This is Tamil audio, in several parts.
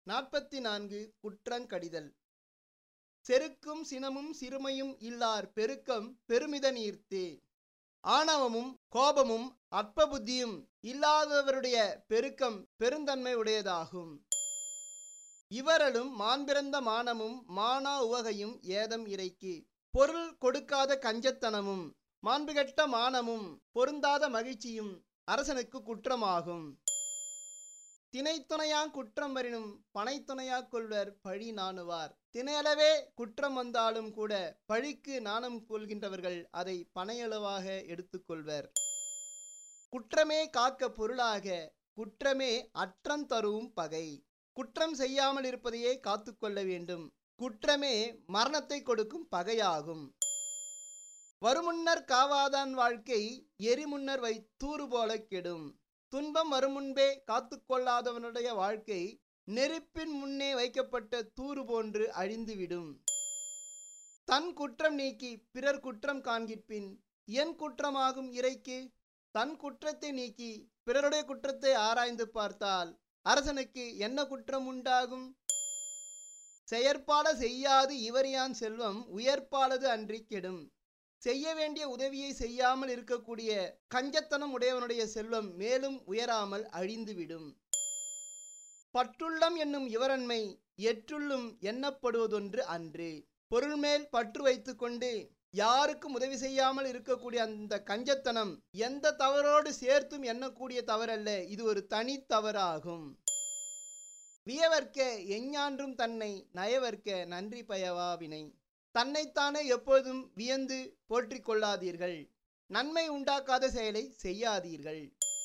நாற்பத்தி நான்கு குற்றங்கடிதல் செருக்கும் சினமும் சிறுமையும் இல்லார் பெருக்கம் பெருமித நீர்த்தே ஆணவமும் கோபமும் அற்ப புத்தியும் இல்லாதவருடைய பெருக்கம் பெருந்தன்மை உடையதாகும் இவரலும் மாண்பிறந்த மானமும் மானா உவகையும் ஏதம் இறைக்கு பொருள் கொடுக்காத கஞ்சத்தனமும் மாண்புகெட்ட மானமும் பொருந்தாத மகிழ்ச்சியும் அரசனுக்கு குற்றமாகும் திணைத்துணையாங் குற்றம் வரினும் பனைத்துணையா கொள்வர் பழி நாணுவார் திணையளவே குற்றம் வந்தாலும் கூட பழிக்கு நாணம் கொள்கின்றவர்கள் அதை பனையளவாக எடுத்துக்கொள்வர் குற்றமே காக்க பொருளாக குற்றமே அற்றம் தரும் பகை குற்றம் செய்யாமல் இருப்பதையே காத்துக்கொள்ள வேண்டும் குற்றமே மரணத்தை கொடுக்கும் பகையாகும் வருமுன்னர் காவாதான் வாழ்க்கை எரிமுன்னர் வை தூறு போல கெடும் துன்பம் வருமுன்பே காத்துக்கொள்ளாதவனுடைய வாழ்க்கை நெருப்பின் முன்னே வைக்கப்பட்ட தூறு போன்று அழிந்துவிடும் தன் குற்றம் நீக்கி பிறர் குற்றம் காண்கிற்பின் என் குற்றமாகும் இறைக்கு தன் குற்றத்தை நீக்கி பிறருடைய குற்றத்தை ஆராய்ந்து பார்த்தால் அரசனுக்கு என்ன குற்றம் உண்டாகும் செயற்பால செய்யாது இவரியான் செல்வம் உயர்ப்பாலது அன்றி கெடும் செய்ய வேண்டிய உதவியை செய்யாமல் இருக்கக்கூடிய கஞ்சத்தனம் உடையவனுடைய செல்வம் மேலும் உயராமல் அழிந்துவிடும் பற்றுள்ளம் என்னும் இவரன்மை எற்றுள்ளும் எண்ணப்படுவதொன்று அன்று பொருள் மேல் பற்று வைத்துக்கொண்டு யாருக்கும் உதவி செய்யாமல் இருக்கக்கூடிய அந்த கஞ்சத்தனம் எந்த தவறோடு சேர்த்தும் எண்ணக்கூடிய தவறல்ல இது ஒரு தனித்தவறாகும் வியவர்க்க எஞ்ஞான்றும் தன்னை நயவர்க்க நன்றி பயவா வினை தன்னைத்தானே எப்போதும் வியந்து போற்றிக் கொள்ளாதீர்கள் நன்மை உண்டாக்காத செயலை செய்யாதீர்கள்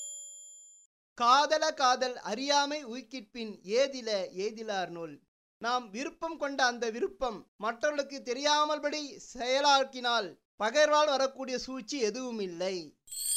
காதல காதல் அறியாமை உய்கிற்பின் ஏதில ஏதிலார் நூல் நாம் விருப்பம் கொண்ட அந்த விருப்பம் மற்றவர்களுக்கு தெரியாமல்படி செயலாக்கினால் பகைர்வால் வரக்கூடிய சூழ்ச்சி எதுவும் இல்லை